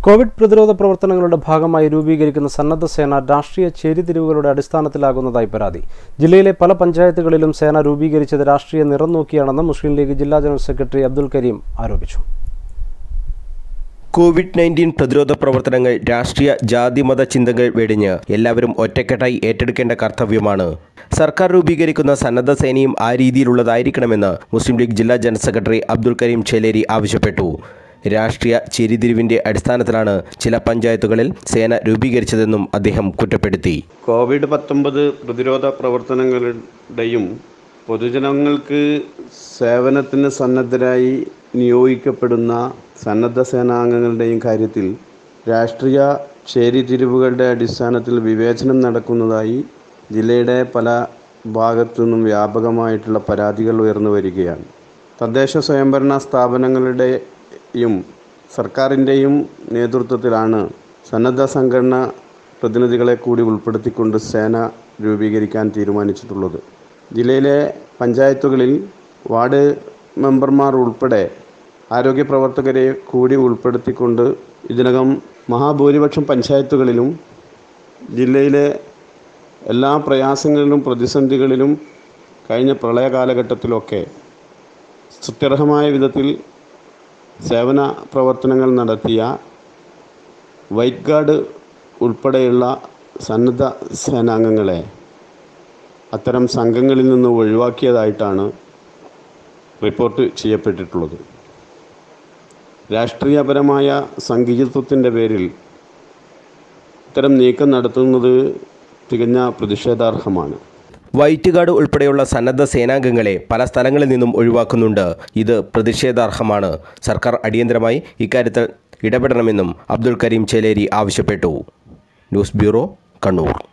Covid പ്രതിരോധ പ്രവർത്തനങ്ങളുടെ ഭാഗമായി രൂപീകരിക്കുന്ന സന്നദ്ധ സേന രാഷ്ട്രീയ ചേരിതിരിവുകളുടെ അടിസ്ഥാനത്തിലാകുന്നതായി പരാതി ജില്ലയിലെ പല പഞ്ചായത്തുകളിലും സേന രൂപീകരിച്ചത് രാഷ്ട്രീയ നിറം നോക്കിയാണെന്ന് മുസ്ലിം ലീഗ് ജില്ലാ ജനറൽ സെക്രട്ടറി അബ്ദുൽ കരീം ആരോപിച്ചു കോവിഡ് നയൻറ്റീൻ പ്രതിരോധ പ്രവർത്തനങ്ങൾ രാഷ്ട്രീയ ജാതി മത ചിന്തകൾ വെടിഞ്ഞ് എല്ലാവരും ഒറ്റക്കെട്ടായി ഏറ്റെടുക്കേണ്ട കർത്തവ്യമാണ് സർക്കാർ രൂപീകരിക്കുന്ന സന്നദ്ധ സേനയും ആ രീതിയിലുള്ളതായിരിക്കണമെന്ന് മുസ്ലിം ലീഗ് ജില്ലാ ജനറൽ സെക്രട്ടറി അബ്ദുൽ കരീം ചേലേരി ആവശ്യപ്പെട്ടു രാഷ്ട്രീയ ചേരിതിരിവിന്റെ അടിസ്ഥാനത്തിലാണ് ചില പഞ്ചായത്തുകളിൽ സേന രൂപീകരിച്ചതെന്നും അദ്ദേഹം കുറ്റപ്പെടുത്തി കോവിഡ് പത്തൊമ്പത് പ്രതിരോധ പ്രവർത്തനങ്ങളുടെയും പൊതുജനങ്ങൾക്ക് സേവനത്തിന് സന്നദ്ധരായി നിയോഗിക്കപ്പെടുന്ന സന്നദ്ധ സേനാംഗങ്ങളുടെയും കാര്യത്തിൽ രാഷ്ട്രീയ ചേരിതിരിവുകളുടെ അടിസ്ഥാനത്തിൽ വിവേചനം നടക്കുന്നതായി ജില്ലയുടെ പല ഭാഗത്തു നിന്നും വ്യാപകമായിട്ടുള്ള പരാതികൾ ഉയർന്നു വരികയാണ് തദ്ദേശ സ്വയംഭരണ സ്ഥാപനങ്ങളുടെയും സർക്കാരിൻ്റെയും നേതൃത്വത്തിലാണ് സന്നദ്ധ സംഘടന പ്രതിനിധികളെ കൂടി ഉൾപ്പെടുത്തിക്കൊണ്ട് സേന രൂപീകരിക്കാൻ തീരുമാനിച്ചിട്ടുള്ളത് ജില്ലയിലെ പഞ്ചായത്തുകളിൽ വാർഡ് മെമ്പർമാർ ഉൾപ്പെടെ ആരോഗ്യ പ്രവർത്തകരെ കൂടി ഉൾപ്പെടുത്തിക്കൊണ്ട് ഇതിനകം മഹാഭൂരിപക്ഷം പഞ്ചായത്തുകളിലും ജില്ലയിലെ എല്ലാ പ്രയാസങ്ങളിലും പ്രതിസന്ധികളിലും കഴിഞ്ഞ പ്രളയ കാലഘട്ടത്തിലൊക്കെ സുത്യർഹമായ വിധത്തിൽ സേവന പ്രവർത്തനങ്ങൾ നടത്തിയ വൈറ്റ് ഗാർഡ് ഉൾപ്പെടെയുള്ള സന്നദ്ധ സേനാംഗങ്ങളെ അത്തരം സംഘങ്ങളിൽ നിന്ന് ഒഴിവാക്കിയതായിട്ടാണ് റിപ്പോർട്ട് ചെയ്യപ്പെട്ടിട്ടുള്ളത് രാഷ്ട്രീയപരമായ സംഘീയത്വത്തിൻ്റെ പേരിൽ ഇത്തരം നീക്കം നടത്തുന്നത് തികഞ്ഞ പ്രതിഷേധാർഹമാണ് വൈറ്റ് ഗാർഡ് ഉൾപ്പെടെയുള്ള സന്നദ്ധ സേനാംഗങ്ങളെ പല സ്ഥലങ്ങളിൽ നിന്നും ഒഴിവാക്കുന്നുണ്ട് ഇത് പ്രതിഷേധാർഹമാണ് സർക്കാർ അടിയന്തരമായി ഇക്കാര്യത്തിൽ ഇടപെടണമെന്നും അബ്ദുൽ കരീം ചേലേരി ആവശ്യപ്പെട്ടു ന്യൂസ് ബ്യൂറോ കണ്ണൂർ